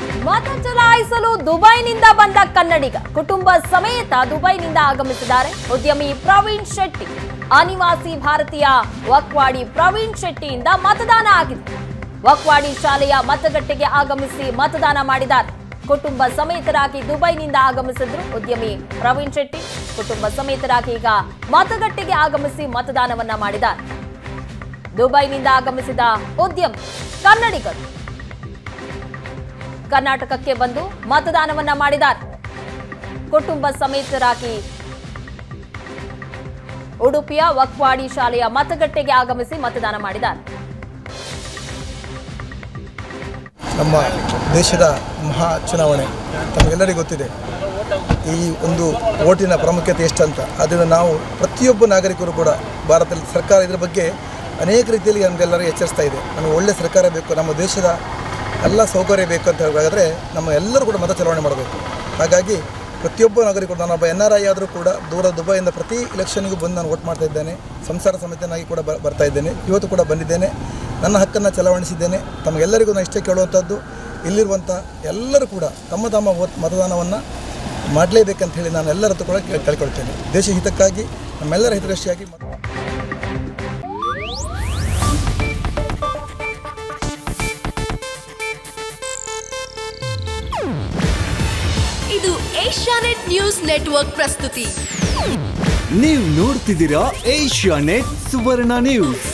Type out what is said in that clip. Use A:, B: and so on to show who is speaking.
A: ಮತ ಚಲಾಯಿಸಲು ದುಬೈನಿಂದ ಬಂದ ಕನ್ನಡಿಗ ಕುಟುಂಬ ಸಮೇತ ದುಬೈನಿಂದ ಆಗಮಿಸಿದ್ದಾರೆ ಉದ್ಯಮಿ ಪ್ರವೀಣ್ ಶೆಟ್ಟಿ ಅನಿವಾಸಿ ಭಾರತೀಯ ವಕ್ವಾಡಿ ಪ್ರವೀಣ್ ಶೆಟ್ಟಿಯಿಂದ ಮತದಾನ ಆಗಿದೆ ವಕ್ವಾಡಿ ಶಾಲೆಯ ಮತಗಟ್ಟೆಗೆ ಆಗಮಿಸಿ ಮತದಾನ ಮಾಡಿದ್ದಾರೆ ಕುಟುಂಬ ಸಮೇತರಾಗಿ ದುಬೈನಿಂದ ಆಗಮಿಸಿದ್ರು ಉದ್ಯಮಿ ಪ್ರವೀಣ್ ಶೆಟ್ಟಿ ಕುಟುಂಬ ಸಮೇತರಾಗಿ ಈಗ ಮತಗಟ್ಟೆಗೆ ಆಗಮಿಸಿ ಮತದಾನವನ್ನ ಮಾಡಿದ್ದಾರೆ ದುಬೈನಿಂದ ಆಗಮಿಸಿದ ಉದ್ಯಮಿ ಕನ್ನಡಿಗರು ಕರ್ನಾಟಕಕ್ಕೆ ಬಂದು ಮತದಾನವನ್ನ ಮಾಡಿದ್ದಾರೆ ಕುಟುಂಬ ಸಮೇತರಾಗಿ ಉಡುಪಿಯ ವಕ್ವಾಡಿ ಶಾಲೆಯ ಮತಗಟ್ಟೆಗೆ ಆಗಮಿಸಿ ಮತದಾನ ಮಾಡಿದ್ದಾರೆ
B: ನಮ್ಮ ದೇಶದ ಮಹಾ ಚುನಾವಣೆ ತಮಗೆಲ್ಲರಿಗೂ ಗೊತ್ತಿದೆ ಈ ಒಂದು ಓಟಿನ ಪ್ರಾಮುಖ್ಯತೆ ಎಷ್ಟಂತ ಅದನ್ನು ನಾವು ಪ್ರತಿಯೊಬ್ಬ ನಾಗರಿಕರು ಕೂಡ ಭಾರತದಲ್ಲಿ ಸರ್ಕಾರ ಇದರ ಬಗ್ಗೆ ಅನೇಕ ರೀತಿಯಲ್ಲಿ ನಮಗೆಲ್ಲರೂ ಎಚ್ಚರಿಸ್ತಾ ಇದೆ ನಮಗೆ ಒಳ್ಳೆ ಸರ್ಕಾರ ಬೇಕು ನಮ್ಮ ದೇಶದ ಎಲ್ಲ ಸೌಕರ್ಯ ಬೇಕು ಅಂತ ಹೇಳಬೇಕಾದ್ರೆ ನಮ್ಮ ಎಲ್ಲರೂ ಕೂಡ ಮತ ಚಲಾವಣೆ ಮಾಡಬೇಕು ಹಾಗಾಗಿ ಪ್ರತಿಯೊಬ್ಬ ನಾಗರಿಕರು ನಾನೊಬ್ಬ ಎನ್ ಆರ್ ಐ ಆದರೂ ಕೂಡ ದೂರ ದುಬೈಯಿಂದ ಪ್ರತಿ ಇಲೆಕ್ಷನ್ಗೂ ಬಂದು ನಾನು ವೋಟ್ ಮಾಡ್ತಾ ಇದ್ದೇನೆ ಸಂಸಾರ ಸಮೇತನಾಗಿ ಕೂಡ ಬ- ಬರ್ತಾ ಇದ್ದೇನೆ ಇವತ್ತು ಕೂಡ ಬಂದಿದ್ದೇನೆ ನನ್ನ ಹಕ್ಕನ್ನು ಚಲಾವಣಿಸಿದ್ದೇನೆ ತಮಗೆಲ್ಲರಿಗೂ ನಾನು ಇಷ್ಟೇ ಕೇಳುವಂಥದ್ದು ಇಲ್ಲಿರುವಂಥ ಎಲ್ಲರೂ ಕೂಡ ತಮ್ಮ ತಮ್ಮ ವೋಟ್ ಮತದಾನವನ್ನು ಮಾಡಲೇಬೇಕಂತ ಹೇಳಿ ನಾನು ಎಲ್ಲರ ಹತ್ರ ಕೂಡ ಕೇಳ್- ಕೇಳ್ಕೊಳ್ತೇನೆ ದೇಶ ಹಿತಕ್ಕಾಗಿ ನಮ್ಮೆಲ್ಲರ ಹಿತದೃಷ್ಟಿಯಾಗಿ ಮತ-
C: ಇದು ಏಷ್ಯಾನೆಟ್ ನ್ಯೂಸ್ ನೆಟ್ವರ್ಕ್ ಪ್ರಸ್ತುತಿ
D: ನೀವು ನೋಡ್ತಿದ್ದೀರಾ ಏಷ್ಯಾ ನೆಟ್ ಸುವರ್ಣ ನ್ಯೂಸ್